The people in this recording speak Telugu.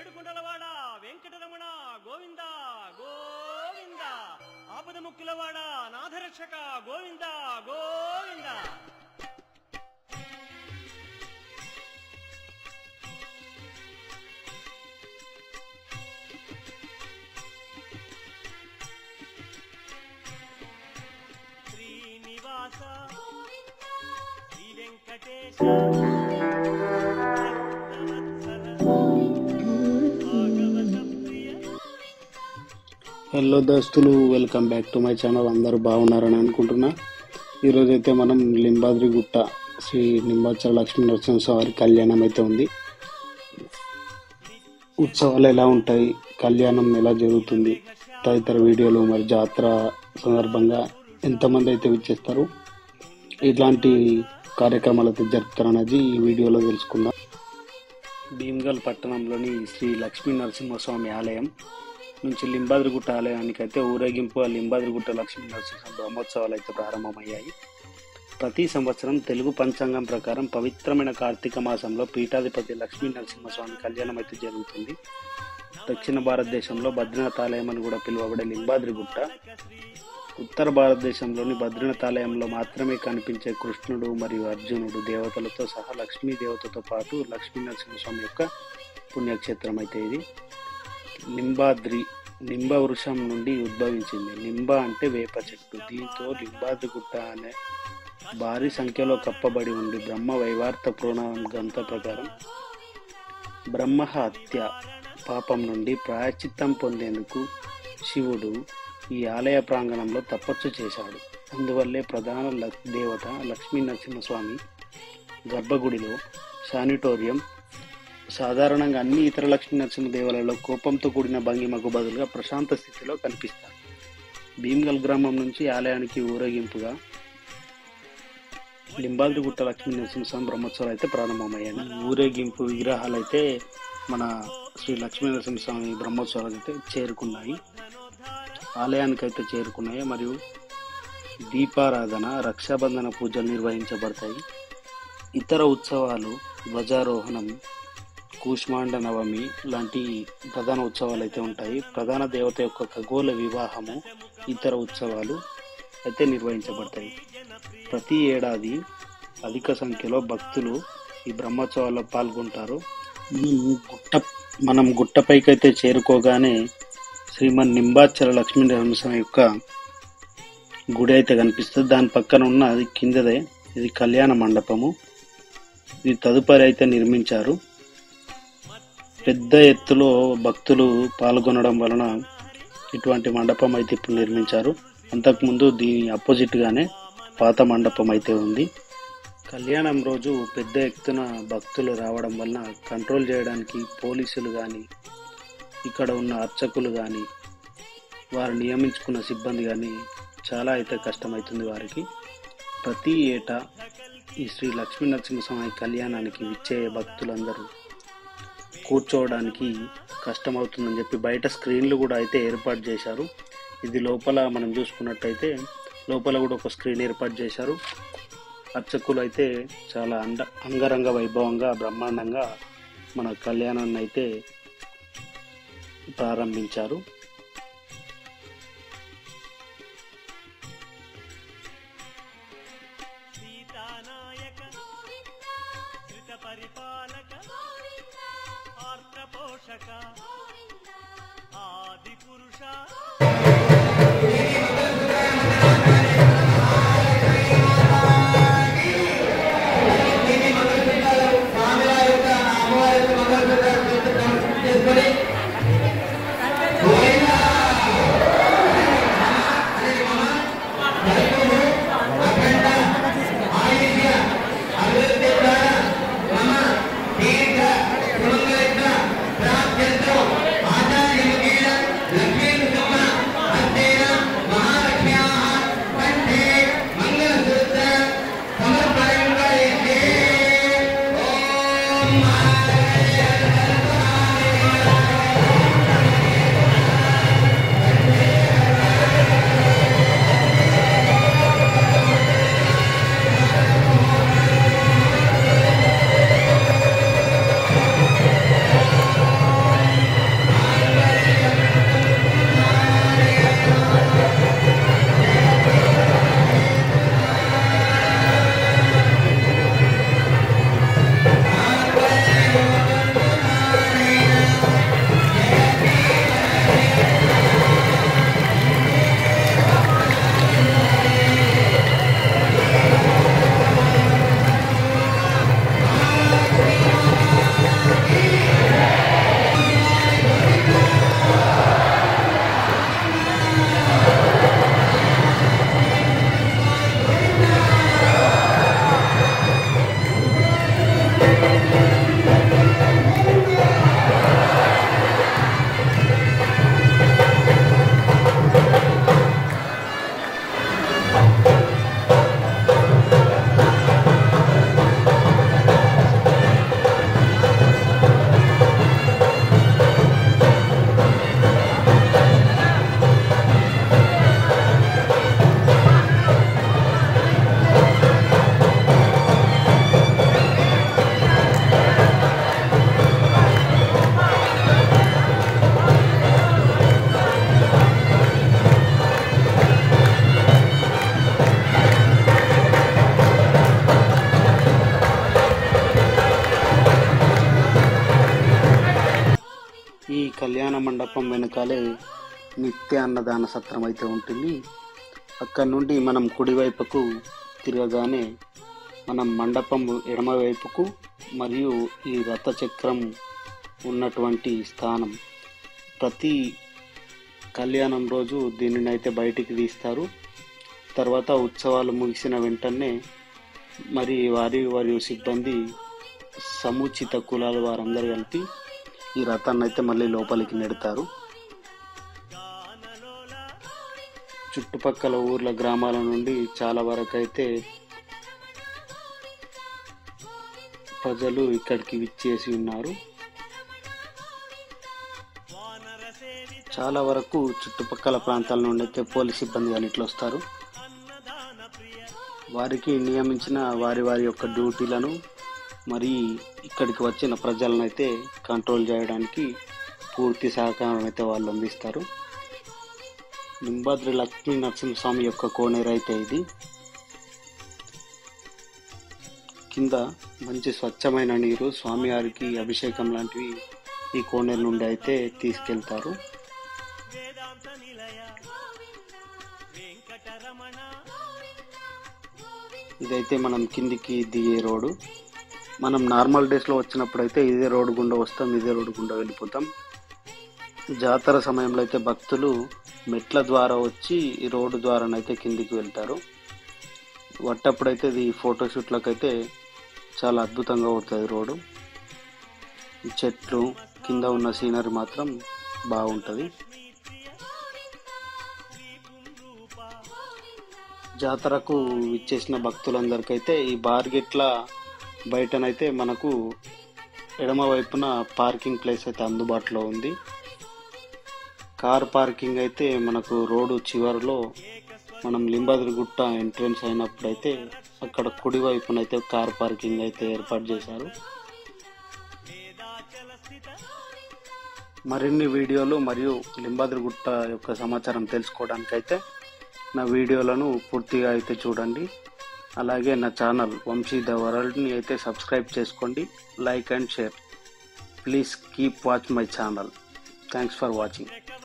ఏడుకుంటలవాడ వెంకటరమణ గోవింద గోవింద ఆపద ముక్కులవాడ నాథరక్షక గోవింద గోవింద శ్రీనివాస శ్రీ వెంకటేశ భక్తవత్సల భాగవత ప్రియ హలో దోస్తులు welcome back to my channel అందరూ బాగున్నారని అనుకుంటున్నా ఈరోజు అయితే మనం లింబాద్రి గుట్ట శ్రీ లింబాచల లక్ష్మీ నరసింహస్వామి వారి కళ్యాణం అయితే ఉంది ఉత్సవాలు ఎలా ఉంటాయి కళ్యాణం ఎలా జరుగుతుంది తదితర వీడియోలు మరి జాతర సందర్భంగా ఎంతమంది అయితే విచ్చేస్తారు ఇట్లాంటి కార్యక్రమాలు అయితే జరుపుతారనేది ఈ వీడియోలో తెలుసుకుందాం భీమ్గల్ పట్టణంలోని శ్రీ లక్ష్మీ నరసింహస్వామి ఆలయం నుంచి లింబాద్రిగుట్ట ఆలయానికి అయితే ఊరేగింపు ఆ లింబాద్రిగుట్ట లక్ష్మీ నరసింహ బ్రహ్మోత్సవాలు అయితే ప్రారంభమయ్యాయి ప్రతి సంవత్సరం తెలుగు పంచాంగం ప్రకారం పవిత్రమైన కార్తీక మాసంలో పీఠాధిపతి లక్ష్మీ నరసింహస్వామి కళ్యాణం అయితే జరుగుతుంది దక్షిణ భారతదేశంలో బద్రీనాథ్ ఆలయం అని కూడా పిలువబడే లింబాద్రిగుట్ట ఉత్తర భారతదేశంలోని బద్రీనాథ్ ఆలయంలో మాత్రమే కనిపించే కృష్ణుడు మరియు అర్జునుడు దేవతలతో సహా లక్ష్మీ దేవతతో పాటు లక్ష్మీ నరసింహస్వామి యొక్క పుణ్యక్షేత్రం అయితే ఇది లింబాద్రి లింబ వృక్షం నుండి ఉద్భవించింది లింబ అంటే వేప చెట్టు దీంతో లింబాద్రి గుట్ట అనే భారీ సంఖ్యలో కప్పబడి ఉండి బ్రహ్మ వైవార్త పురాణం గ్రంథ ప్రకారం బ్రహ్మ హత్య పాపం నుండి ప్రాయశ్చిత్తం పొందేందుకు శివుడు ఈ ఆలయ ప్రాంగణంలో తపస్సు చేశాడు అందువల్లే ప్రధాన ల- దేవత లక్ష్మీ నరసింహస్వామి గర్భగుడిలో శానిటోరియం సాధారణంగా అన్ని ఇతర లక్ష్మీ నరసింహ దేవాలయాల్లో కోపంతో కూడిన భంగిమకు బదులుగా ప్రశాంత స్థితిలో కనిపిస్తారు భీమ్గల్ గ్రామం నుంచి ఆలయానికి ఊరేగింపుగా లింబాద్రిగుట్ట లక్ష్మీ నరసింహస్వామి బ్రహ్మోత్సవాలు అయితే ప్రారంభమయ్యాయి ఊరేగింపు విగ్రహాలు అయితే మన శ్రీ లక్ష్మీ నరసింహస్వామి బ్రహ్మోత్సవాలు అయితే చేరుకున్నాయి ఆలయానికి అయితే చేరుకున్నాయి మరియు దీపారాధన రక్షాబంధన పూజలు నిర్వహించబడతాయి ఇతర ఉత్సవాలు ధ్వజారోహణం కూష్మాండ నవమి లాంటి ప్రధాన ఉత్సవాలు అయితే ఉంటాయి ప్రధాన దేవత యొక్క ఖగోళ వివాహము ఇతర ఉత్సవాలు అయితే నిర్వహించబడతాయి ప్రతి ఏడాది అధిక సంఖ్యలో భక్తులు ఈ బ్రహ్మోత్సవాల్లో పాల్గొంటారు మనం గుట్ట మనం గుట్టపైకి అయితే చేరుకోగానే శ్రీమన్ నింబాచల లక్ష్మీ నరసింహ యొక్క గుడి అయితే కనిపిస్తుంది దాని పక్కన ఉన్న అది కిందదే ఇది కళ్యాణ మండపము ఇది తదుపరి అయితే నిర్మించారు పెద్ద ఎత్తులో భక్తులు పాల్గొనడం వలన ఇటువంటి మండపం అయితే ఇప్పుడు నిర్మించారు అంతకుముందు దీని అపోజిట్ గానే పాత మండపం అయితే ఉంది కళ్యాణం రోజు పెద్ద ఎత్తున భక్తులు రావడం వలన కంట్రోల్ చేయడానికి పోలీసులు కానీ ఇక్కడ ఉన్న అర్చకులు కానీ వారు నియమించుకున్న సిబ్బంది కానీ చాలా అయితే కష్టమవుతుంది వారికి ప్రతి ఏటా ఈ శ్రీ లక్ష్మీ నరసింహస్వామి కళ్యాణానికి విచ్చే భక్తులందరూ కూర్చోవడానికి కష్టమవుతుందని చెప్పి బయట స్క్రీన్లు కూడా అయితే ఏర్పాటు చేశారు ఇది లోపల మనం చూసుకున్నట్టయితే లోపల కూడా ఒక స్క్రీన్ ఏర్పాటు చేశారు అర్చకులు అయితే చాలా అండ అంగరంగ వైభవంగా బ్రహ్మాండంగా మన కళ్యాణాన్ని అయితే ప్రారంభించారు సీతానాయక శ్రిత పరిపాలక ఆర్ద్ర పోషక ఆది పురుష ఈ కళ్యాణ మండపం వెనకాలే నిత్య అన్నదాన సత్రం అయితే ఉంటుంది అక్కడ నుండి మనం కుడివైపుకు తిరగగానే మనం మండపం ఎడమవైపుకు మరియు ఈ రథ చక్రం ఉన్నటువంటి స్థానం ప్రతి కళ్యాణం రోజు దీనిని అయితే బయటికి తీస్తారు తర్వాత ఉత్సవాలు ముగిసిన వెంటనే మరి వారి వారి సిబ్బంది సముచిత కులాల వారందరూ కలిపి ఈ రథాన్ని అయితే మళ్ళీ లోపలికి నెడతారు చుట్టుపక్కల ఊర్ల గ్రామాల నుండి చాలా వరకు అయితే ప్రజలు ఇక్కడికి విచ్చేసి ఉన్నారు వానర సేవిత చాలా వరకు చుట్టుపక్కల ప్రాంతాల నుండి అయితే పోలీస్ సిబ్బంది కానీ ఇట్లా వస్తారు అన్నదాన ప్రియ వారికి నియమించిన వారి వారి యొక్క డ్యూటీలను మరి ఇక్కడికి వచ్చిన ప్రజలను అయితే కంట్రోల్ చేయడానికి పూర్తి సహకారం అయితే వాళ్ళు అందిస్తారు నింబాద్రి లక్ష్మీ నరసింహస్వామి యొక్క కోనేరు అయితే ఇది కింద మంచి స్వచ్ఛమైన నీరు స్వామివారికి అభిషేకం లాంటివి ఈ కోనేరు నుండి అయితే తీసుకెళ్తారు వేదాంత నిలయ వెంకటరమణ ఇదైతే మనం కిందికి దిగే రోడ్డు మనం నార్మల్ డేస్లో వచ్చినప్పుడు అయితే ఇదే రోడ్డు గుండా వస్తాం ఇదే రోడ్డు గుండా వెళ్ళిపోతాం జాతర సమయంలో అయితే భక్తులు మెట్ల ద్వారా వచ్చి ఈ రోడ్డు ద్వారానైతే కిందికి వెళ్తారు వట్టప్పుడైతే ఇది ఫోటోషూట్లకు అయితే చాలా అద్భుతంగా ఉంటుంది రోడ్డు ఈ చెట్లు కింద ఉన్న సీనరీ మాత్రం బాగుంటుంది జాతరకు ఇచ్చేసిన భక్తులందరికైతే ఈ బార్గెట్ల బయటనైతే మనకు ఎడమ వైపున పార్కింగ్ ప్లేస్ అయితే అందుబాటులో ఉంది కార్ పార్కింగ్ అయితే మనకు రోడ్డు చివరిలో మనం లింబాద్రి గుట్ట ఎంట్రన్స్ అయినప్పుడైతే అక్కడ కుడి వైపున అయితే కార్ పార్కింగ్ అయితే ఏర్పాటు చేశారు మరిన్ని వీడియోలు మరియు లింబాద్రి గుట్ట యొక్క సమాచారం తెలుసుకోవడానికైతే నా వీడియోలను పూర్తిగా అయితే చూడండి అలాగే నా ఛానల్ వంశీ ద వరల్డ్ని అయితే సబ్స్క్రైబ్ చేసుకోండి like and share please keep watch my channel thanks for watching